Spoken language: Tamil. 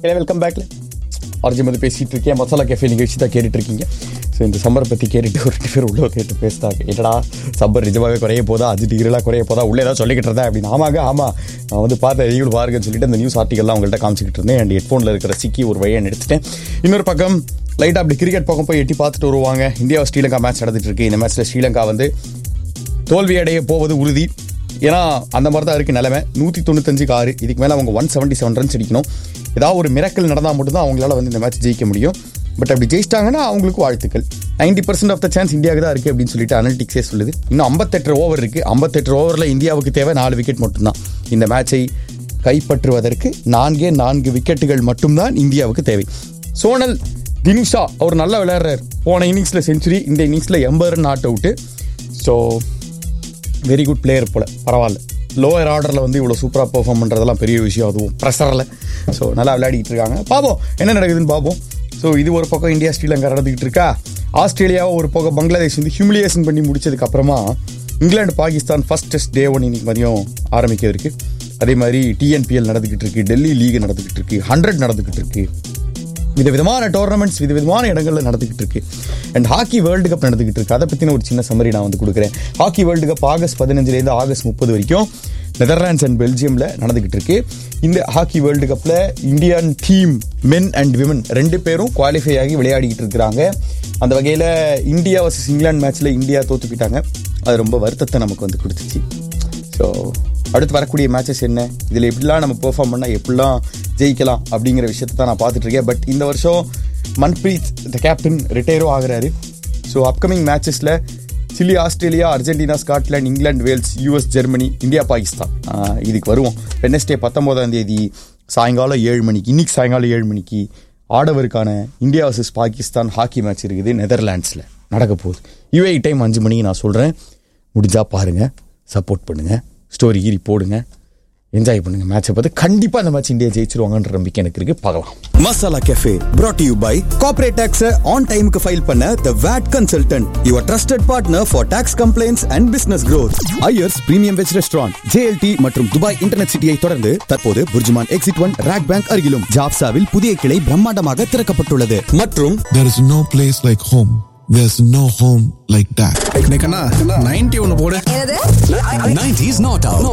வெல்கம் பேக்ல ஆர்ஜி வந்து பேசிட்டு இருக்கேன் மசாலா கேஃபே நிகழ்ச்சி தான் கேட்டுட்டு இருக்கீங்க ஸோ இந்த சம்மரை பற்றி கேட்டுட்டு ஒரு ரெண்டு பேர் உள்ள கேட்டு பேசுதாங்க என்னடா சம்மர் நிஜமாவே குறைய போதா அஞ்சு டிகிரிலாம் குறைய போதா உள்ளே ஏதாவது சொல்லிக்கிட்டு இருந்தேன் அப்படின்னு ஆமாங்க ஆமாம் நான் வந்து பார்த்தேன் நீங்களும் பாருங்கன்னு சொல்லிட்டு அந்த நியூஸ் ஆர்டிகல்லாம் உங்கள்கிட்ட காமிச்சிக்கிட்டு இருந்தேன் அண்ட் ஹெட்ஃபோனில் இருக்கிற சிக்கி ஒரு வழியை எடுத்துட்டேன் இன்னொரு பக்கம் லைட்டாக அப்படி கிரிக்கெட் பக்கம் போய் எட்டி பார்த்துட்டு வருவாங்க இந்தியா ஸ்ரீலங்கா மேட்ச் நடந்துட்டு இருக்கு இந்த மேட்ச்சில் ஸ்ரீலங்கா வந்து தோல்வி அடைய போவது உறுதி ஏன்னா அந்த மாதிரி தான் இருக்குது நிலைமை நூற்றி தொண்ணூத்தஞ்சுக்கு ஆறு இதுக்கு மேலே அவங்க ஒன் செவன்ட்டி செவன் ரன்ஸ் அடிக்கணும் ஏதாவது ஒரு மிரக்கல் நடந்தால் மட்டும்தான் அவங்களால வந்து இந்த மேட்ச் ஜெயிக்க முடியும் பட் அப்படி ஜெயிச்சிட்டாங்கன்னா அவங்களுக்கு வாழ்த்துக்கள் ninety percent of the chance இந்தியாவுக்கு தான் இருக்குது அப்படின்னு சொல்லிட்டு அனலிட்டிக்ஸே சொல்லுது இன்னும் ஐம்பத்தெட்டு ஓவர் இருக்குது ஐம்பத்தெட்டு ஓவரில் இந்தியாவுக்கு தேவை நாலு விக்கெட் மட்டும்தான் இந்த மேட்சை கைப்பற்றுவதற்கு நான்கே நான்கு விக்கெட்டுகள் மட்டும்தான் இந்தியாவுக்கு தேவை சோனல் தினுஷா அவர் நல்லா விளையாடுறாரு போன இன்னிங்ஸில் செஞ்சுரி இந்த இன்னிங்ஸில் எண்பது run not out so very good player போல பரவாயில்ல லோயர் ஆர்டரில் வந்து இவ்வளோ சூப்பராக பெர்ஃபார்ம் பண்ணுறதெல்லாம் பெரிய விஷயம் அதுவும் ப்ரெஷரில் ஸோ நல்லா விளையாடிட்டு இருக்காங்க பார்ப்போம் என்ன நடக்குதுன்னு பார்ப்போம் ஸோ இது ஒரு பக்கம் இந்தியா ஸ்ரீலங்கா நடந்துக்கிட்டு இருக்கா ஆஸ்திரேலியாவை ஒரு பக்கம் பங்களாதேஷ் வந்து ஹியூமிலியேஷன் பண்ணி முடிச்சதுக்கு அப்புறமா England Pakistan first test day one இன்னைக்கு மதியம் ஆரம்பிக்க இருக்கு அதே மாதிரி டிஎன்பிஎல் நடந்துக்கிட்டு இருக்கு டெல்லி லீக் நடந்துக்கிட்டு இருக்கு ஹண்ட்ரட் நடந்துக்கிட்டு இருக்கு விதவிதமான டோர்னமெண்ட்ஸ் விதவிதமான இடங்கள்ல நடந்துகிட்டு இருக்கு அண்ட் ஹாக்கி வேர்ல்டு கப் நடந்துகிட்டு இருக்கு அதை பத்தின ஒரு சின்ன சம்மரி நான் வந்து கொடுக்குறேன் ஹாக்கி வேர்ல்டு கப் ஆகஸ்ட் பதினஞ்சுலேருந்து ஆகஸ்ட் முப்பது வரைக்கும் நெதர்லாண்ட்ஸ் அண்ட் பெல்ஜியம்ல நடந்துகிட்டு இருக்கு இந்த ஹாக்கி வேர்ல்டு கப்ல Indian team men and women ரெண்டு பேரும் குவாலிஃபை ஆகி விளையாடிக்கிட்டு இருக்கிறாங்க அந்த வகையில் இந்தியா வர்சஸ் இங்கிலாந்து மேட்ச்ல இந்தியா தோத்துக்கிட்டாங்க அது ரொம்ப வருத்தத்தை நமக்கு வந்து கொடுத்துச்சு ஸோ அடுத்து வரக்கூடிய மேட்சஸ் என்ன இதில் எப்படிலாம் நம்ம பெர்ஃபார்ம் பண்ணால் எப்படிலாம் ஜெயிக்கலாம் அப்படிங்கிற விஷயத்தை தான் நான் பார்த்துட்டு இருக்கேன் பட் இந்த வருஷம் மன்பிரீத் த கேப்டன் ரிட்டையரும் ஆகுறாரு ஸோ அப்கமிங் மேட்சஸில் Chile Australia Argentina Scotland England Wales US Germany India Pakistan ah இதுக்கு வருவோம் வெனஸ்டே பத்தொம்போதாம் தேதி சாயங்காலம் ஏழு மணிக்கு இன்னைக்கு சாயங்காலம் ஏழு மணிக்கு ஆடவருக்கான India versus Pakistan hockey match இருக்குது நெதர்லாண்ட்ஸில் நடக்க போகுது யூஏ டைம் அஞ்சு மணிக்கு நான் சொல்கிறேன் முடிஞ்சா பாருங்க சப்போர்ட் பண்ணுங்க ஸ்டோரி கீரி போடுங்க என்ஜாய் பண்ணுங்க மேட்சை பார்த்து கண்டிப்பாக அந்த மேட்ச் இந்தியா ஜெயிச்சிருவாங்கன்ற நம்பிக்கை எனக்கு இருக்கு பார்க்கலாம் Masala cafe brought to you by corporate tax on டைமுக்கு ஃபைல் பண்ண the VAT consultant your trusted partner for tax complaints and business growth Iyer's premium veg restaurant JLT மற்றும் துபாய் இன்டர்நெட் சிட்டியை தொடர்ந்து தற்போது BurJuman exit one RAK bank அருகிலும் ஜாப்சாவில் புதிய கிளை பிரம்மாண்டமாக திறக்கப்பட்டுள்ளது மற்றும் There is no place like home. There's no home like that. Ninety ஒன்னு போடு என்னது 90s not out.